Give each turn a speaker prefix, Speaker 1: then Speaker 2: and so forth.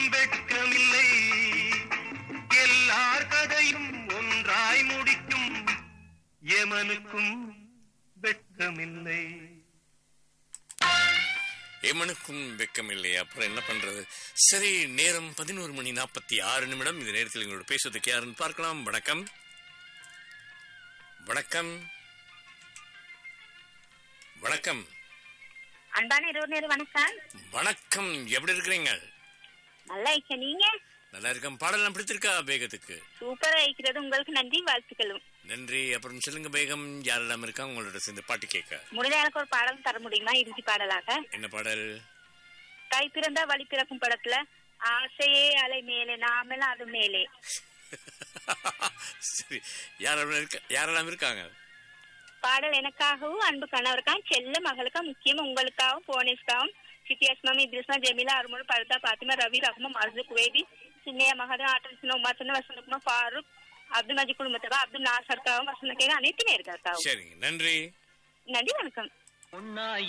Speaker 1: வெட்கமில்லை எல்லார் கதையும் ஒன்றாய் முடிக்கும் எமனுக்கும் வெட்கமில்லை
Speaker 2: எமனுக்கும் வெக்கம் இல்லை அப்புறம் என்ன பண்றது சரி நேரம் பதினோரு மணி நாற்பத்தி ஆறு நிமிடம் இந்த நேரத்தில் எங்களோட பேசுவதற்கு யாருன்னு பார்க்கலாம் வணக்கம் வணக்கம் வணக்கம்
Speaker 3: அன்பான இரவு நேரம் வணக்கம்
Speaker 2: வணக்கம் எப்படி இருக்கிறீங்க
Speaker 3: நல்லா இருக்க நீங்க
Speaker 2: நல்லா இருக்கேன் பாடலாம் பிடித்திருக்கா வேகத்துக்கு
Speaker 3: சூப்பரா இருக்கிறது உங்களுக்கு நன்றி வாழ்த்துக்களும்
Speaker 2: நன்றி அப்புறம் சொல்லுங்க பேகம் யாரெல்லாம் இருக்காங்க உங்களோட சேர்ந்து பாட்டு கேட்க
Speaker 3: முடிந்த எனக்கு ஒரு பாடல் தர முடியுமா இறுதி பாடலாக
Speaker 2: என்ன பாடல்
Speaker 3: கை பிறந்தா வழி பிறக்கும் படத்துல ஆசையே அலை மேலே நாமெல்லாம் அது மேலே
Speaker 2: சரி யாரெல்லாம் இருக்க யாரெல்லாம் இருக்காங்க
Speaker 3: பாடல் எனக்காகவும் அன்பு கணவருக்காகவும் செல்ல மகளுக்காகவும் முக்கியமா உங்களுக்காகவும் போனேஸ்க்காகவும் சித்தியாஸ்மாமி இத்ரிஸ்மா ஜெமிலா அருமோடு பரதா பாத்திமா ரவி ரஹ்மான் அர்ஜு குவேதி சின்னையா மகதன் ஆட்டல் சின்ன உமாசன வசந்தகுமார் ஃபாரூக் அப்துல் மஜி குடும்பத்துக்காக அப்துல் நாசருக்காகவும் வசந்த கேக அனைத்து நேருக்காகவும்
Speaker 2: சரிங்க நன்றி
Speaker 3: நன்றி வணக்கம்
Speaker 1: ஒன்னா